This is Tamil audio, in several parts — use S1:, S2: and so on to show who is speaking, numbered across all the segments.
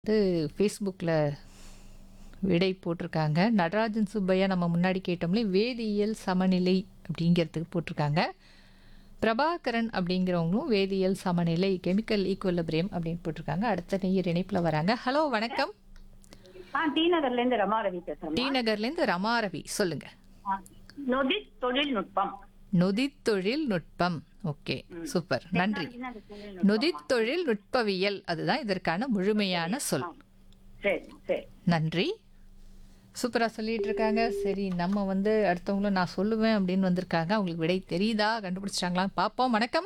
S1: வந்து ஃபேஸ்புக்கில் விடை போட்டிருக்காங்க நடராஜன் சுப்பையா நம்ம முன்னாடி கேட்டோம்லே வேதியியல் சமநிலை அப்படிங்கிறதுக்கு போட்டிருக்காங்க பிரபாகரன் அப்படிங்கிறவங்களும் வேதியியல் சமநிலை கெமிக்கல் ஈக்குவலபிரியம் அப்படின்னு போட்டிருக்காங்க அடுத்த நெய்யர் இணைப்பில் வராங்க ஹலோ வணக்கம்
S2: ஆ டி நகர்ல இருந்து ரமா ரவி பேசுறேன்
S1: டி நகர்லேருந்து ரமாரவி சொல்லுங்க
S2: நொடி தொழில்நுட்பம்
S1: நொதித் தொழில் நுட்பம் ஓகே சூப்பர் நன்றி
S2: என்னது தொழில்நுட்பம்?
S1: நொதித் தொழில் நுட்பவியல் அதுதான் இதற்கான முழுமையான சொல்
S2: சரி சரி
S1: நன்றி சூப்பராக சொல்லிட்டு இருக்காங்க சரி நம்ம வந்து அடுத்தவங்களும் நான் சொல்லுவேன் அப்படின்னு வந்திருக்காங்க அவங்களுக்கு விடை தெரியுதா கண்டுபிடிச்சிட்டாங்களான்னு பார்ப்போம் வணக்கம்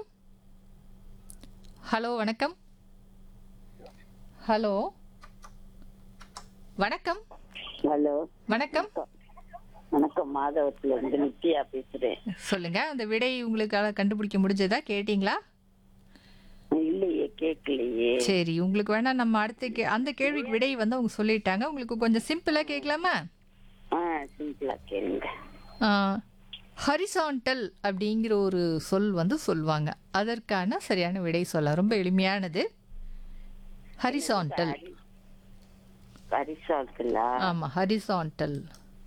S1: ஹலோ வணக்கம் ஹலோ வணக்கம்
S3: ஹலோ
S1: வணக்கம்
S3: வணக்கம் மாதவத்துல இருந்து நித்யா பேசுறேன்
S1: சொல்லுங்க அந்த விடை உங்களுக்காக கண்டுபிடிக்க முடிஞ்சதா கேட்டிங்களா
S3: இல்லையே கேட்கலையே
S1: சரி உங்களுக்கு வேணா நம்ம அடுத்த கே அந்த கேள்விக்கு விடை வந்து அவங்க சொல்லிட்டாங்க உங்களுக்கு கொஞ்சம் சிம்பிளா கேட்கலாமா
S3: ஆ சிம்பிளா கேளுங்க
S1: ஹரிசாண்டல் அப்படிங்கிற ஒரு சொல் வந்து சொல்லுவாங்க அதற்கான சரியான விடை சொல்ல ரொம்ப எளிமையானது ஹரிசாண்டல்
S3: ஹரிசால்ட்டுலா
S1: ஆமா ஹரிசாண்டல்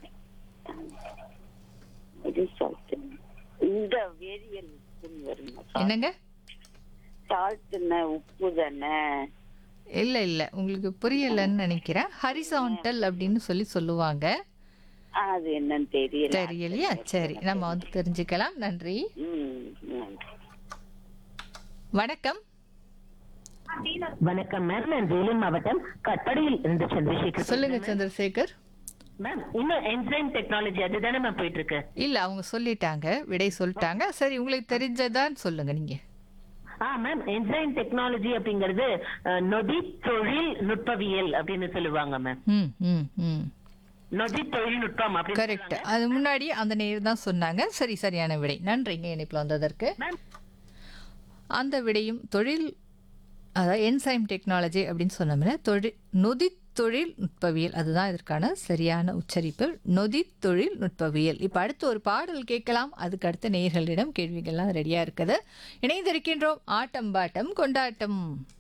S3: ஹரிசால்ட் இந்த வேதியியல் உப்புன்னு வருமா
S1: என்னங்க
S3: சால்ட்டுன்னு உப்பு தானே
S1: இல்ல இல்ல உங்களுக்கு புரியலன்னு நினைக்கிறேன் ஹரிசாண்டல் அப்படின்னு சொல்லி சொல்லுவாங்க
S3: ஆ, அது என்னன்னு தெரியல
S1: தெரியலையா சரி நம்ம வந்து தெரிஞ்சுக்கலாம் நன்றி
S3: ம், நன்றி.
S1: வணக்கம்
S4: வணக்கம் மேம் நான் வேலூர் மாவட்டம் கட்படியில் இருந்து சந்திரசேகர்
S1: சொல்லுங்க சந்திரசேகர்
S4: மேம் இன்னும் என்சைம் டெக்னாலஜி அதுதானே மேம் போயிட்டு இருக்கு
S1: இல்ல அவங்க சொல்லிட்டாங்க விடை சொல்லிட்டாங்க சரி உங்களுக்கு தெரிஞ்சதான்னு சொல்லுங்க நீங்க
S4: ஆ மேம் என்சைம் டெக்னாலஜி அப்படிங்கிறது அஹ், நொதி தொழில் நுட்பவியல் அப்படின்னு சொல்லுவாங்க மேம்
S1: ம் ம் ம்
S4: நொதி தொழில்நுட்பம் அப்படின்னு
S1: கரெக்ட் அது முன்னாடி அந்த நேர் தான் சொன்னாங்க சரி சரியான விடை நன்றிங்க இணைப்பில் வந்ததற்கு
S4: மேம்
S1: அந்த விடையும் தொழில் அதாவது என்சைம் டெக்னாலஜி அப்படின்னு சொன்னோம்னா தொழில் நொதி தொழில் நுட்பவியல் அதுதான் இதற்கான சரியான உச்சரிப்பு நொதி தொழில் நுட்பவியல் இப்போ அடுத்து ஒரு பாடல் கேட்கலாம் அதுக்கு அடுத்த நேயர்களிடம் கேள்விகள்லாம் ரெடியாக இருக்குது இணைந்திருக்கின்றோம் ஆட்டம் பாட்டம் கொண்டாட்டம்